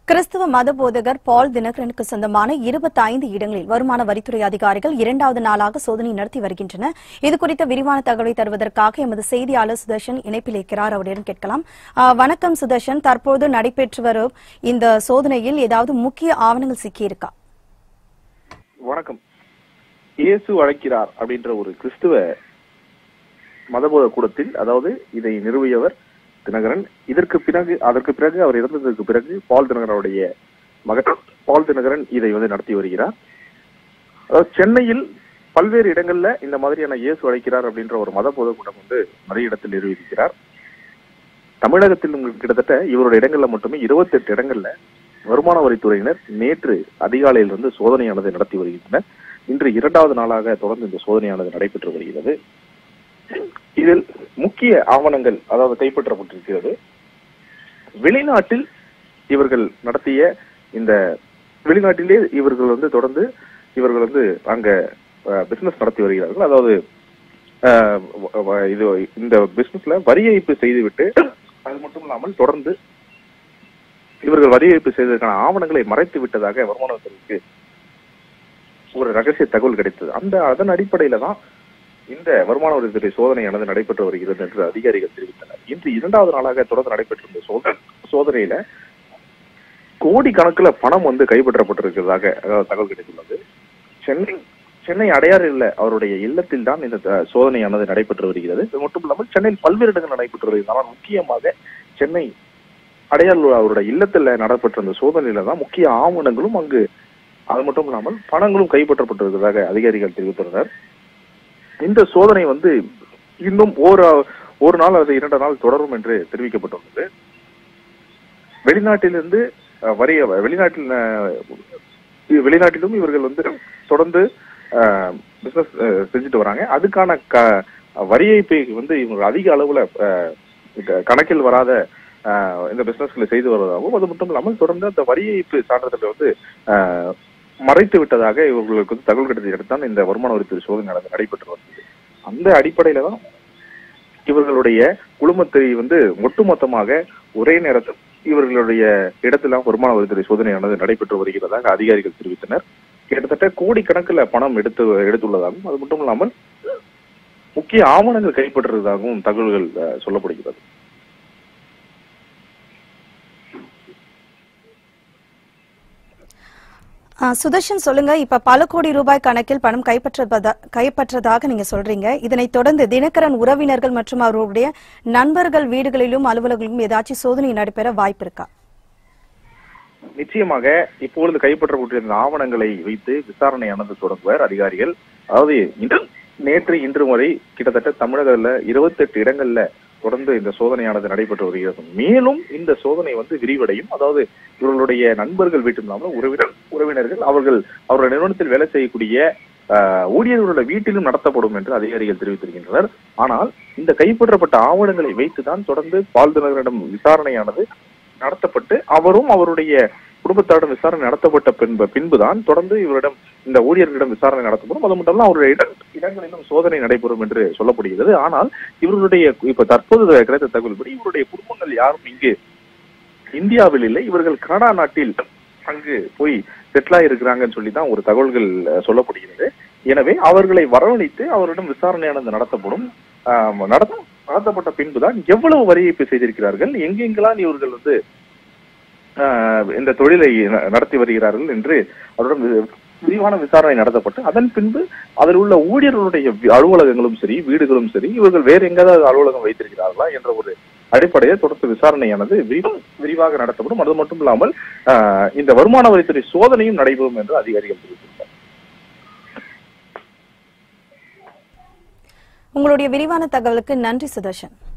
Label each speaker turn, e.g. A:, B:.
A: கிறிஸ்துவ மத போதகர் பால் தினகரனுக்கு சொந்தமான 25 இடங்களில் வருமான வரித்துறை அதிகாரிகள் இரண்டாவது நாளாக சோதனை நடத்தி வருகின்றனர் இது குறித்த விரிவான தகவலை தருவதற்காக எமது செய்தியாளர் சுதர்ஷன் இணைப்பில் இருக்கிறார் அவரிடம் கேட்கலாம் ஆ, வணக்கம் சுதர்ஷன் தற்போது நடைபெற்று வரும் இந்த சோதனையில் ஏதாவது முக்கிய ஆவணங்கள் சிக்கியிருக்கா
B: வணக்கம் இயேசு அழைக்கிறார் அப்படின்ற ஒரு கிறிஸ்துவ மதபோத கூடத்தில் அதாவது இதை நிறுவியவர் தினகரன் இதற்கு பிறகு அதற்கு பிறகு அவர் இறந்ததற்கு பிறகு பால் தினகரனுடைய மகன் பால் தினகரன் இதை வந்து நடத்தி வருகிறார் அதாவது சென்னையில் பல்வேறு இடங்கள்ல இந்த மாதிரியான இயேசு அழைக்கிறார் அப்படின்ற ஒரு மதபோத கூட்டம் வந்து நிறைய இடத்தில் நிறுவியிருக்கிறார் தமிழகத்தில் உங்களுக்கு கிட்டத்தட்ட இவருடைய இடங்கள்ல மட்டுமே 28 இடங்கள்ல வருமான வரித்துறையினர் நேற்று அதிகாலையிலிருந்து சோதனையானது நடத்தி வருகின்றனர் இன்று இரண்டாவது நாளாக தொடர்ந்து இந்த சோதனையானது நடைபெற்று வருகிறது இதில் முக்கிய ஆவணங்கள் அதாவது கைப்பற்றப்பட்டிருக்கிறது வெளிநாட்டில் இவர்கள் நடத்திய இந்த வெளிநாட்டிலே இவர்கள் வந்து தொடர்ந்து இவர்கள் வந்து அங்க பிசினஸ் நடத்தி வருகிறார்கள் அதாவது அஹ், வ- வ- இது இந்த பிசினஸ்ல வரி ஏய்ப்பு செய்துவிட்டு அது மட்டும் இல்லாமல் தொடர்ந்து இவர்கள் வரி ஏய்ப்பு செய்ததற்கான ஆவணங்களை மறைத்து விட்டதாக வருமான வரித்துறைக்கு ஒரு ரகசிய தகவல் கிடைத்தது அந்த அதன் அடிப்படையில தான் இந்த வருமான வரித்துறை சோதனையானது நடைபெற்று வருகிறது என்று அதிகாரிகள் தெரிவித்தனர் இன்று இரண்டாவது நாளாக தொடர்ந்து நடைபெற்றிருந்த சோதனை சோதனையில கோடி கணக்குல பணம் வந்து கைப்பற்றப்பட்டிருக்கிறதாக அதாவது தகவல் கிடைத்துள்ளது சென்னை சென்னை அடையாறில் அவருடைய இல்லத்தில் தான் இந்த த- சோதனையானது நடைபெற்று வருகிறது இது மட்டும் இல்லாமல் சென்னையில் பல்வேறு இடங்கள் நடைபெற்று வருகிறது ஆனால் முக்கியமாக சென்னை அடையார் அவருடைய இல்லத்துல நடைபெற்ற அந்த சோதனையில தான் முக்கிய ஆவணங்களும் அங்கு அது மட்டும் இல்லாமல் பணங்களும் கைப்பற்றப்பட்டிருக்கிறதாக அதிகாரிகள் தெரிவித்துள்ளனர் இந்த சோதனை வந்து இன்னும் ஒரு ஒரு நாள் அல்லது இரண்டு நாள் தொடரும் என்று தெரிவிக்கப்பட்டுள்ளது வெளிநாட்டிலிருந்து அஹ், வரிய வெளிநாட்டில் அஹ், வெளிநாட்டிலும் இவர்கள் வந்து தொடர்ந்து பிசினஸ் செஞ்சுட்டு வராங்க அதுக்கான க வரி ஏய்ப்பை வந்து இவங்க அதிக அளவுல அஹ், க- கணக்கில் வராத அஹ், இந்த பிசினஸ்களை செய்து வருவதாகவும் அது மட்டும் இல்லாமல் தொடர்ந்து அந்த வரி ஏய்ப்பு சான்றிதழை வந்து அஹ், மறைத்து விட்டதாக இவர்களுக்கு வந்து தகவல் கிடைத்த இடத்தான் இந்த வருமான வரித்துறை சோதனை நடந்து நடைபெற்று வருகிறது அந்த அடிப்படையில தான் இவர்களுடைய குழுமத்தை வந்து ஒட்டுமொத்தமாக ஒரே நேரத்தில் இவர்களுடைய இடத்துல வருமான வரித்துறை சோதனையானது நடைபெற்று வருகிறதாக அதிகாரிகள் தெரிவித்தனர் கிட்டத்தட்ட கோடிக்கணக்கில் பணம் எடுத்து எடுத்துள்ளதாகவும் அது மட்டும் இல்லாமல் முக்கிய ஆவணங்கள் கைப்பற்றுவதாகவும் தகவல்கள் அஹ், சொல்லப்படுகிறது
A: ஆ, சுதர்ஷன் சொல்லுங்க இப்ப பல கோடி ரூபாய் கணக்கில் பணம் கைப்பற்றதா கைப்பற்றதாக நீங்க சொல்றீங்க இதனைத் தொடர்ந்து தினகரன் உறவினர்கள் மற்றும் அவருடைய நண்பர்கள் வீடுகளிலும் அலுவலகங்களிலும் ஏதாச்சும் சோதனை நடைபெற வாய்ப்பு இருக்கா
B: நிச்சயமாக இப்பொழுது கைப்பற்றப்பட்ட இந்த ஆவணங்களை வைத்து விசாரணையானது தொடங்குவார் அதிகாரிகள் அதாவது இன்று நேற்று இன்று வரை கிட்டத்தட்ட தமிழகத்துல 28 இடங்கள்ல தொடர்ந்து இந்த சோதனையானது நடைபெற்று வருகிறது மேலும் இந்த சோதனை வந்து விரிவடையும் அதாவது இவர்களுடைய நண்பர்கள் வீட்டு இல்லாமல் உறவினர் உறவினர்கள் அவர்கள் அவருடைய நிறுவனத்தில் வேலை செய்யக்கூடிய ஆஹ், ஊழியர்களுடைய வீட்டிலும் நடத்தப்படும் என்று அதிகாரிகள் தெரிவித்திருக்கின்றனர் ஆனால் இந்த கைப்பற்றப்பட்ட ஆவணங்களை வைத்துதான் தொடர்ந்து பால் தினகரிடம் விசாரணையானது நடத்தப்பட்டு அவரும் அவருடைய குடும்பத்தாரிடம் விசாரணை நடத்தப்பட்ட பின்பு பின்புதான் தொடர்ந்து இவரிடம் இந்த ஊழியர்களிடம் விசாரணை நடத்தப்படும் அது மட்டும் இல்ல அவருடைய இட- இடங்களிலும் சோதனை நடைபெறும் என்று சொல்லப்படுகிறது ஆனால் இவர்களுடைய இப்ப தற்போது கிடைத்த தகவல்படி இவருடைய குடும்பங்கள் யாரும் இங்கு இந்தியாவில் இல்லை இவர்கள் கனடா நாட்டில் அங்கு போய் செட்டில் ஆயிருக்கிறாங்கன்னு சொல்லி தான் ஒரு தகவல்கள் அஹ், சொல்லப்படுகிறது எனவே அவர்களை வரவழைத்து அவரிடம் விசாரணையானது நடத்தப்படும் ஆஹ், நடத்த நடத்தப்பட்ட பின்புதான் எவ்வளவு வரி ஏய்ப்பு செய்திருக்கிறார்கள் எங்கெங்கெல்லாம் இவர்கள் வந்து ஆஹ், இந்த தொழிலை ந- நடத்தி வருகிறார்கள் என்று அவரிடம் வி- விரிவான விசாரணை நடத்தப்பட்டு அதன் பின்பு அதில் உள்ள ஊழியர்களுடைய வி- அலுவலகங்களும் சரி வீடுகளும் சரி இவர்கள் வேறு எங்காவது அலுவலகம் வைத்திருக்கிறார்களா என்ற ஒரு அடிப்படையில் தொடர்ந்து விசாரணையானது விரிவா- விரிவாக நடத்தப்படும் அது மட்டும் இல்லாமல் ஆஹ், இந்த வருமான வரித்துறை சோதனையும் நடைபெறும் என்று அதிகாரிகள் தெரிவித்திருக்கிறார்
A: உங்களுடைய விரிவான தகவலுக்கு நன்றி சுதர்ஷன்